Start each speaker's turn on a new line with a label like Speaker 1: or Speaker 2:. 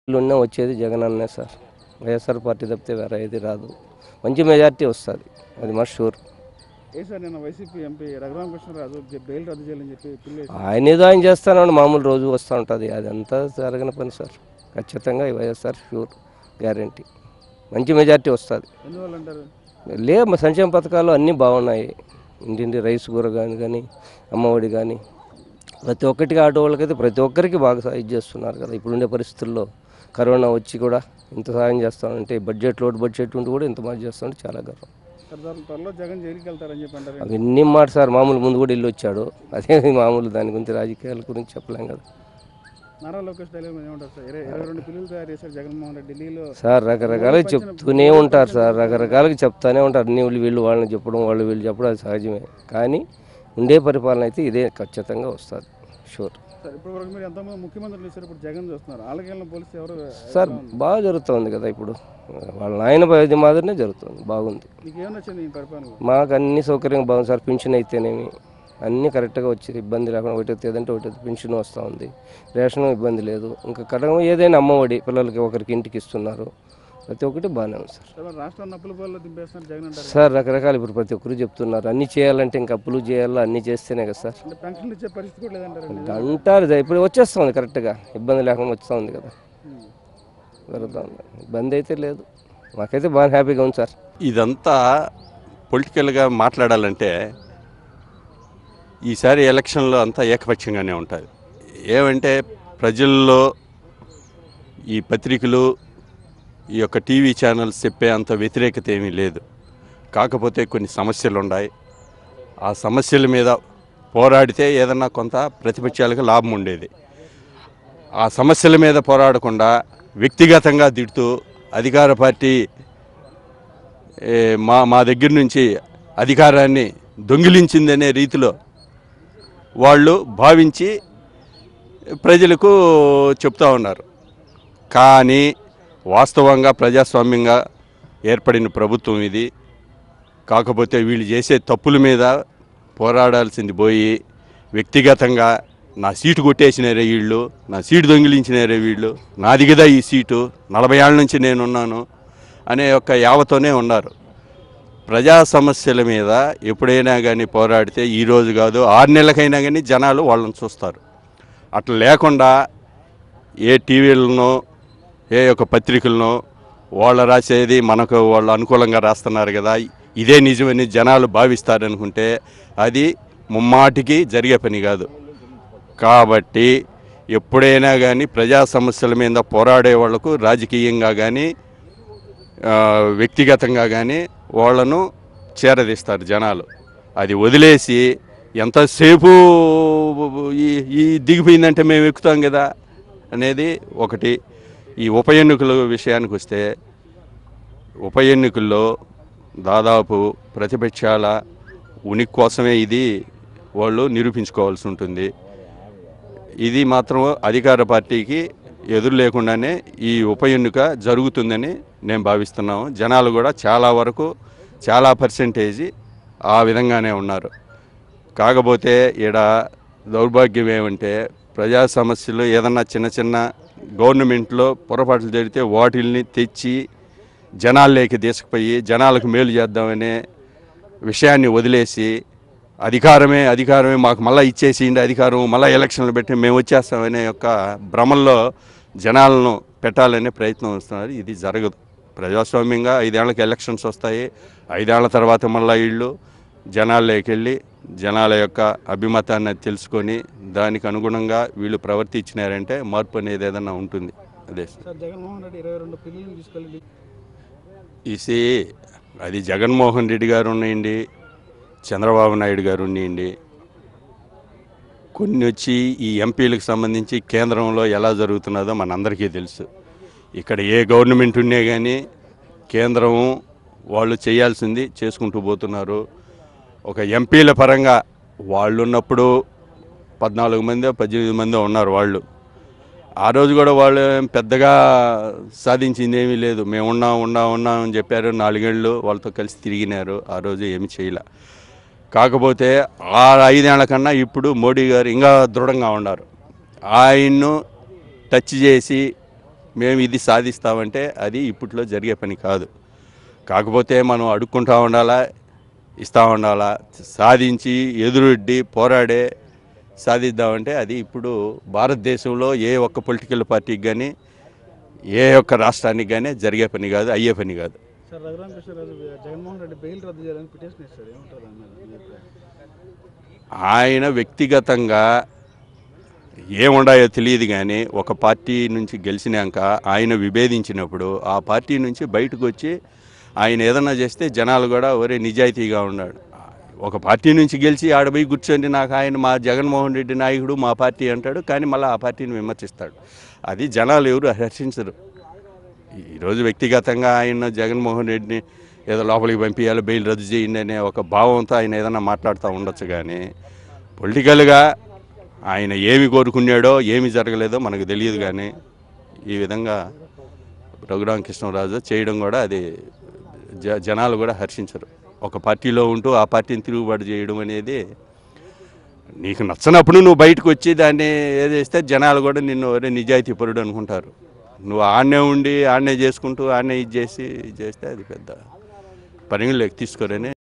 Speaker 1: ఉన్న వచ్చేది జగన్ అన్నే సార్ వైఎస్ఆర్ పార్టీ తప్పితే వేరే ఏది రాదు మంచి మెజార్టీ వస్తుంది అది మస్ట్ షూర్
Speaker 2: ఏ సార్ నిన్న వైసీపీ ఎంపీ రఘురామకృష్ణరాజు జ- బెయిల్ రద్దు చేయాలని చెప్పి పిల్లి
Speaker 1: ఆయన ఏదో ఆయన చేస్తానని మామూలు రోజు వస్తూ ఉంటుంది అదంతా జరగని పని సార్ ఖచ్చితంగా ఈ వైఎస్ఆర్ షూర్ గ్యారంటీ మంచి మెజార్టీ వస్తుంది
Speaker 2: ఎందువల్ల అంటారు
Speaker 1: లే మా సంక్షేమ పథకాలు అన్నీ బాగున్నాయి ఇంటింటి రైస్ కూర కానీ కానీ అమ్మఒడి కానీ ప్రతి ఒక్కటికి ఆటో వాళ్ళకైతే ప్రతి ఒక్కరికి బాగా సాయం చేస్తున్నారు కదా ఇప్పుడుండే పరిస్థితుల్లో కరోనా వచ్చి కూడా ఇంత సాయం చేస్తామంటే బడ్జెట్ లోటు బడ్జెట్ ఉండి కూడా ఇంత బాగా చేస్తామంటే చాలా గర్వం
Speaker 2: సార్ త్వరలో- త్వరలో జగన్ జైలుకి వెళ్తారని చెప్పి అంటారు
Speaker 1: అవన్నీ మాట సార్ మామూలు ముందు కూడా వెళ్ళి వచ్చాడు అదే మామూలు దాని గురించి రాజకీయాల గురించి చెప్పలేం కదా
Speaker 2: నారా లోకేష్ డైలాగ్ మీద ఏమంటారు సార్ ఇరవై ఇరవై రెండు పిల్లలు తయారు చేశారు జగన్మోహన్ రెడ్డి ఢిల్లీలో
Speaker 1: సార్ రకరకాలుగా చెప్తూనే ఉంటారు సార్ రకరకాలుగా చెప్తానే ఉంటారు అన్ని వీళ్ళు వీళ్ళు వాళ్ళని చెప్పడం వాళ్ళు వీళ్ళు చెప్పడం అది సహజమే కానీ ఉండే పరిపాలన అయితే ఇదే ఖచ్చితంగా వస్తుంది షూర్
Speaker 2: సార్ ఇప్పుడు వరకు మీరు ఎంతమంది ముఖ్యమంత్రులు చూసారు ఇప్పుడు జగన్ చూస్తున్నారు వాళ్ళకి పోలిస్తే ఎవరు
Speaker 1: సార్ బాగా జరుగుతుంది కదా ఇప్పుడు వాళ్ళ నాయన ఇది మాదిరినే జరుగుతుంది బాగుంది
Speaker 2: మీకు ఏం నచ్చింది ఈ పరిపాలనలో
Speaker 1: మాకు అన్ని సౌకర్యంగా బాగుంది సార్ పింఛన్ అయితేనేమి అన్నీ కరెక్ట్గా వచ్చి ఇబ్బంది లేకుండా ఒకటి ఏదంటే ఒకటి పింఛన్ వస్తూ ఉంది రేషన్ ఇబ్బంది లేదు ఇంకా కడగ ఏదైనా అమ్మఒడి పిల్లలకి ఒకరికి ఇంటికి ఇస్తున్నారు ప్రతి ఒక్కటి బాగానే ఉంది సార్
Speaker 2: సార్ మరి రాష్ట్రాన్ని అప్పుల పాలలో దింపేస్తున్నారు జగన్ అంటారు
Speaker 1: సార్ రకరకాలు ఇప్పుడు ప్రతి ఒక్కరు చెప్తున్నారు అన్ని చేయాలంటే ఇంకా అప్పులు చేయాలా అన్ని చేస్తేనే కదా సార్
Speaker 2: అంటే పెన్షన్లు ఇచ్చే పరిస్థితి కూడా లేదంటారు
Speaker 1: అంటారు ఇది ఇప్పుడు వచ్చేస్తుంది కరెక్ట్గా ఇబ్బంది లేకుండా వస్తూ ఉంది కదా జరుగుతూ ఉంది ఇబ్బంది అయితే లేదు మాకైతే బాగా హ్యాపీగా ఉంది సార్
Speaker 3: ఇదంతా పొలిటికల్గా మాట్లాడాలంటే ఈసారి ఎలక్షన్లో అంతా ఏకపక్షంగానే ఉంటుంది ఏమంటే ప్రజల్లో ఈ పత్రికలు ఈ యొక్క టీవీ ఛానల్స్ చెప్పే అంత వ్యతిరేకత ఏమీ లేదు కాకపోతే కొన్ని సమస్యలు ఉన్నాయి ఆ సమస్యల మీద పోరాడితే ఏదన్నా కొంత ప్రతిపక్షాలకు లాభం ఉండేది ఆ సమస్యల మీద పోరాడకుండా వ్యక్తిగతంగా తిడుతూ అధికార పార్టీ ఏ, మా మా దగ్గర నుంచి అధికారాన్ని దొంగిలించిందనే రీతిలో వాళ్ళు భావించి ప్రజలకు చెప్తా ఉన్నారు కానీ వాస్తవంగా ప్రజాస్వామ్యంగా ఏర్పడిన ప్రభుత్వం ఇది కాకపోతే వీళ్ళు చేసే తప్పుల మీద పోరాడాల్సింది పోయి వ్యక్తిగతంగా నా సీటు కొట్టేసినారే వీళ్ళు నా సీటు దొంగిలించినారే వీళ్ళు నాది కదా ఈ సీటు నలభై ఏళ్ళ నుంచి నేనున్నాను అనే ఒక యావతోనే ఉన్నారు ప్రజా సమస్యల మీద ఎప్పుడైనా కానీ పోరాడితే ఈ రోజు కాదు ఆరు నెలలకైనా కానీ జనాలు వాళ్ళని చూస్తారు అట్లా లేకుండా ఏ టీవీలనో ఏ యొక్క పత్రికలనో వాళ్ళు రాసేది మనకు వాళ్ళు అనుకూలంగా రాస్తున్నారు కదా ఇదే నిజమని జనాలు భావిస్తారనుకుంటే అది ముమ్మాటికి జరిగే పని కాదు కాబట్టి ఎప్పుడైనా కానీ ప్రజా సమస్యల మీద పోరాడే వాళ్లకు రాజకీయంగా కానీ ఆ, వ్యక్తిగతంగా కానీ వాళ్ళను చేరదీస్తారు జనాలు అది వదిలేసి ఎంతసేపు ఈ ఈ దిగిపోయిందంటే మేము ఎక్కుతాం కదా అనేది ఒకటి ఈ ఉప ఎన్నికల విషయానికి వస్తే ఉప ఎన్నికల్లో దాదాపు ప్రతిపక్షాల ఉనికి కోసమే ఇది వాళ్ళు నిరూపించుకోవాల్సి ఉంటుంది ఇది మాత్రం అధికార పార్టీకి ఎదురు లేకుండానే ఈ ఉప ఎన్నిక జరుగుతుందని నేను భావిస్తున్నాము జనాలు కూడా చాలా వరకు చాలా పర్సెంటేజీ ఆ విధంగానే ఉన్నారు కాకపోతే ఈడ దౌర్భాగ్యం ఏమంటే ప్రజా సమస్యలు ఏదన్నా చిన్న చిన్న గవర్నమెంట్లో పొరపాట్లు జరిగితే వాటిల్ని తెచ్చి జనాల్లోకి తీసుకుపోయి జనాలకు మేలు చేద్దామనే విషయాన్ని వదిలేసి అధికారమే అధికారమే మాకు మళ్ళీ ఇచ్చేసిండి అధికారం మళ్ళీ ఎలక్షన్లు పెట్టి మేము వచ్చేస్తామనే యొక్క భ్రమంలో జనాలను పెట్టాలనే ప్రయత్నం వస్తున్నారు ఇది జరగదు ప్రజాస్వామ్యంగా ఐదేళ్లకు ఎలక్షన్స్ వస్తాయి ఐదేళ్ల తర్వాత మళ్ళీ వీళ్ళు జనాల్లోకి వెళ్ళి జనాల యొక్క అభిమతాన్ని తెలుసుకొని దానికి అనుగుణంగా వీళ్ళు ప్రవర్తించినారంటే మార్పు అనేది ఏదైనా ఉంటుంది అదే
Speaker 2: సార్ జగన్మోహన్ రెడ్డి ఇరవై రెండు పిల్లల్ని తీసుకెళ్ళి
Speaker 3: ఇసి అది జగన్మోహన్ రెడ్డి గారు ఉన్నాయండి చంద్రబాబు నాయుడు గారు ఉన్నాయండి కొన్ని వచ్చి ఈ ఎంపీలకు సంబంధించి కేంద్రంలో ఎలా జరుగుతున్నదో మనందరికీ తెలుసు ఇక్కడ ఏ గవర్నమెంట్ ఉన్నా కానీ కేంద్రం వాళ్ళు చేయాల్సింది చేసుకుంటూ పోతున్నారు ఒక ఎంపీల పరంగా వాళ్ళు ఉన్నప్పుడు పద్నాలుగు మంది పద్దెనిమిది మంది ఉన్నారు వాళ్ళు ఆ రోజు కూడా వాళ్ళు ఏం పెద్దగా సాధించింది ఏమీ లేదు మేము ఉన్నాం ఉన్నాం ఉన్నాం అని చెప్పారు నాలుగేళ్ళు వాళ్ళతో కలిసి తిరిగినారు ఆ రోజు ఏమి చేయలే కాకపోతే ఆ ఐదేళ్ల కన్నా ఇప్పుడు మోడీ గారు ఇంకా దృఢంగా ఉన్నారు ఆయన్ను టచ్ చేసి మేము ఇది సాధిస్తామంటే అది ఇప్పట్లో జరిగే పని కాదు కాకపోతే మనం అడుక్కుంటా ఉండాలా ఇస్తూ ఉండాలా సాధించి ఎదురొడ్డి పోరాడే సాధిద్దామంటే అది ఇప్పుడు భారతదేశంలో ఏ ఒక్క పొలిటికల్ పార్టీకి కానీ ఏ ఒక్క రాష్ట్రానికి కానీ జరిగే పని కాదు అయ్యే పని కాదు
Speaker 2: సార్ రఘురామకృష్ణరాజు జగన్మోహన్ రెడ్డి బెయిల్ రద్దు చేయాలని పిటిషన్ ఇస్తారు ఏమంటారు దాని మీద మీ అభిప్రాయం?
Speaker 3: ఆయన వ్యక్తిగతంగా ఏముండాయో తెలియదు కానీ ఒక పార్టీ నుంచి గెలిచినాక ఆయన విభేదించినప్పుడు ఆ పార్టీ నుంచి బయటకు వచ్చి ఆయన ఏదన్నా చేస్తే జనాలు కూడా ఒరే నిజాయితీగా ఉన్నాడు ఒక పార్టీ నుంచి గెలిచి ఆడపోయి కూర్చొని నాకు ఆయన మా జగన్మోహన్ రెడ్డి నాయకుడు మా పార్టీ అంటాడు కానీ మళ్ళీ ఆ పార్టీని విమర్శిస్తాడు అది జనాలు ఎవరు హర్షించరు ఈరోజు వ్యక్తిగతంగా ఆయన జగన్మోహన్ రెడ్డిని ఏదో లోపలికి పంపించాలి బెయిల్ రద్దు చేయండి అనే ఒక భావంతో ఆయన ఏదైనా మాట్లాడుతూ ఉండొచ్చు కానీ పొలిటికల్గా ఆయన ఏమి కోరుకున్నాడో ఏమి జరగలేదో మనకు తెలియదు కానీ ఈ విధంగా రఘురామకృష్ణరాజు చేయడం కూడా అది జ జనాలు కూడా హర్షించరు ఒక పార్టీలో ఉంటూ ఆ పార్టీని తిరుగుబాటు చేయడం అనేది నీకు నచ్చనప్పుడు నువ్వు బయటకు వచ్చి దాన్ని ఏదేస్తే జనాలు కూడా నిన్ను ఒరే నిజాయితీ పరుడు అనుకుంటారు నువ్వు ఆడనే ఉండి ఆడనే చేసుకుంటూ ఆడనే ఇది చేసి ఇది చేస్తే అది పెద్ద పరిగణలోకి తీసుకోరని